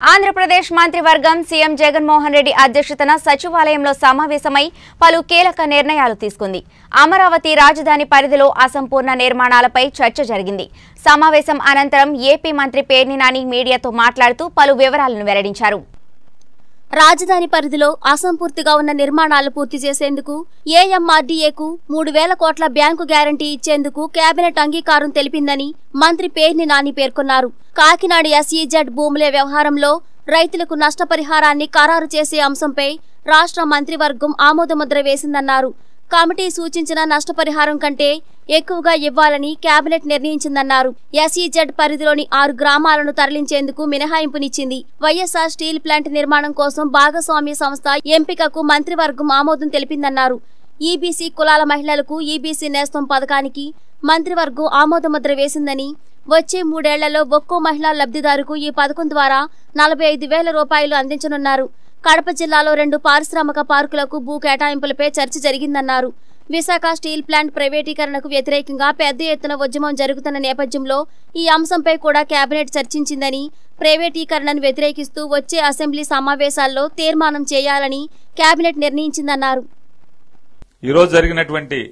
ఆంధ్రప్రదేశ్ మంత్రివర్గం సీఎం జగన్మోహన్ రెడ్డి అధ్యక్షతన సచివాలయంలో సమావేశమై పలు కీలక నిర్ణయాలు తీసుకుంది అమరావతి రాజధాని పరిధిలో అసంపూర్ణ నిర్మాణాలపై చర్చ జరిగింది సమావేశం అనంతరం ఏపీ మంత్రి పేర్ని నాని మీడియాతో మాట్లాడుతూ పలు వివరాలను వెల్లడించారు రాజధాని పరిధిలో అసంపూర్తిగా ఉన్న నిర్మాణాలు పూర్తి చేసేందుకు ఏఎంఆర్డీఏకు మూడు వేల కోట్ల బ్యాంకు గ్యారంటీ ఇచ్చేందుకు కేబినెట్ అంగీకారం తెలిపిందని మంత్రి పేర్ని నాని పేర్కొన్నారు కాకినాడ ఎస్ఈజెడ్ భూముల వ్యవహారంలో రైతులకు నష్టపరిహారాన్ని ఖరారు చేసే అంశంపై రాష్ట్ర మంత్రివర్గం ఆమోదముద్ర వేసిందన్నారు కమిటీ సూచించిన నష్టపరిహారం కంటే ఎక్కువగా ఇవ్వాలని కేబినెట్ నిర్ణయించిందన్నారు ఎస్ఈజెడ్ పరిధిలోని ఆరు గ్రామాలను తరలించేందుకు మినహాయింపునిచ్చింది వైఎస్ఆర్ స్టీల్ ప్లాంట్ నిర్మాణం కోసం భాగస్వామ్య సంస్థ ఎంపికకు మంత్రివర్గం ఆమోదం తెలిపిందన్నారు ఈబీసీ కులాల మహిళలకు ఈబీసీ నేస్తం పథకానికి మంత్రివర్గం ఆమోదముద్ర వేసిందని వచ్చే మూడేళ్లలో ఒక్కో మహిళా లబ్ధిదారుకు ఈ పథకం ద్వారా నలభై ఐదు వేల రూపాయలు అందించనున్నారు కడప జిల్లాలో రెండు పారిశ్రామిక పార్కులకు భూ కేటాయింపులపై చర్చ జరిగిందన్నారు విశాఖ స్టీల్ ప్లాంట్ ప్రైవేటీకరణకు వ్యతిరేకంగా పెద్ద ఎత్తున ఉద్యమం జరుగుతున్న నేపథ్యంలో ఈ అంశంపై కూడా కేబినెట్ చర్చించిందని ప్రైవేటీకరణను వ్యతిరేకిస్తూ వచ్చే అసెంబ్లీ సమావేశాల్లో తీర్మానం చేయాలని కేబినెట్ నిర్ణయించిందన్నారు ఈరోజు జరిగినటువంటి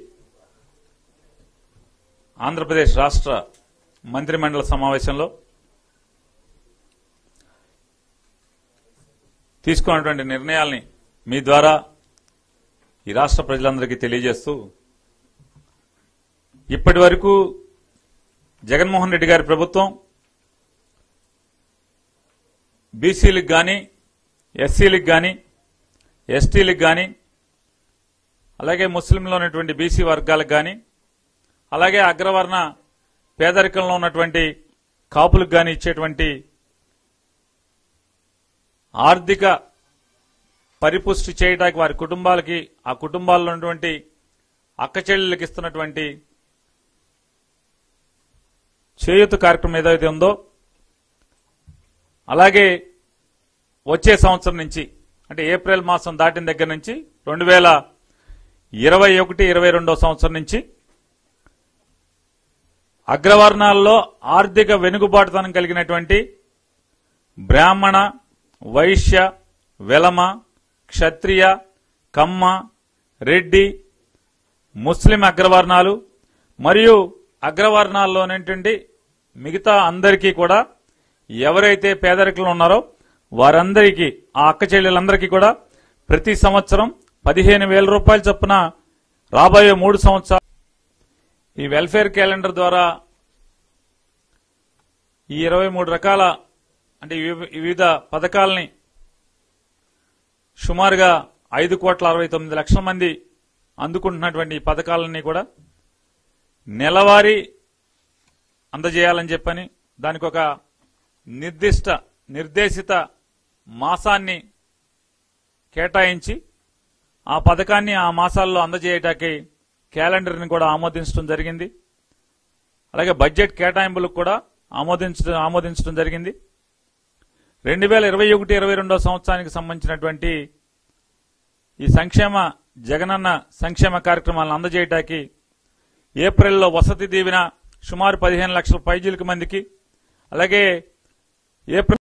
ఆంధ్రప్రదేశ్ రాష్ట్ర మంత్రిమండలి సమావేశంలో తీసుకున్నటువంటి నిర్ణయాల్ని మీ ద్వారా ఈ రాష్ట్ర ప్రజలందరికీ తెలియజేస్తూ ఇప్పటి వరకు జగన్మోహన్ రెడ్డి గారి ప్రభుత్వం బీసీలకు కానీ ఎస్సీలకు కానీ ఎస్టీలకు కానీ అలాగే ముస్లింలో ఉన్నటువంటి బీసీ వర్గాలకు కానీ అలాగే అగ్రవర్ణ పేదరికంలో ఉన్నటువంటి కాపులకు కానీ ఇచ్చేటువంటి ఆర్థిక పరిపుష్టి చేయడానికి వారి కుటుంబాలకి ఆ కుటుంబాల్లో ఉన్నటువంటి అక్క చెల్లెళ్ళకి ఇస్తున్నటువంటి చేయూత కార్యక్రమం ఏదైతే ఉందో అలాగే వచ్చే సంవత్సరం నుంచి అంటే ఏప్రిల్ మాసం దాటిన దగ్గర నుంచి రెండు వేల ఇరవై ఒకటి ఇరవై రెండో సంవత్సరం నుంచి అగ్రవర్ణాల్లో ఆర్థిక వెనుకబాటుతనం కలిగినటువంటి బ్రాహ్మణ వైశ్య వెలమ క్షత్రియ కమ్మ రెడ్డి ముస్లిం అగ్రవర్ణాలు మరియు అగ్రవర్ణాల్లోనేటువంటి మిగతా అందరికీ కూడా ఎవరైతే పేదరికంలో ఉన్నారో వారందరికీ ఆ అక్క చెల్లెలందరికీ కూడా ప్రతి సంవత్సరం పదిహేను వేల రూపాయల చొప్పున రాబోయే మూడు సంవత్సరాలు ఈ వెల్ఫేర్ క్యాలెండర్ ద్వారా ఈ ఇరవై మూడు రకాల అంటే వివి- వివిధ పథకాలని సుమారుగా ఐదు కోట్ల అరవై తొమ్మిది లక్షల మంది అందుకుంటున్నటువంటి ఈ పథకాలన్నీ కూడా నెలవారీ అందజేయాలని చెప్పని దానికి ఒక నిర్దిష్ట నిర్దేశిత మాసాన్ని కేటాయించి ఆ పథకాన్ని ఆ మాసాల్లో అందజేయటానికి క్యాలెండర్ని కూడా ఆమోదించడం జరిగింది అలాగే బడ్జెట్ కేటాయింపులకు కూడా ఆమోదించడం ఆమోదించడం జరిగింది రెండు వేల ఇరవై ఒకటి ఇరవై రెండో సంవత్సరానికి సంబంధించినటువంటి ఈ సంక్షేమ జగనన్న సంక్షేమ కార్యక్రమాలను అందజేయటానికి ఏప్రిల్లో వసతి దీవెన సుమారు పదిహేను లక్షల పైజీలకు మందికి అలాగే ఏప్రిల్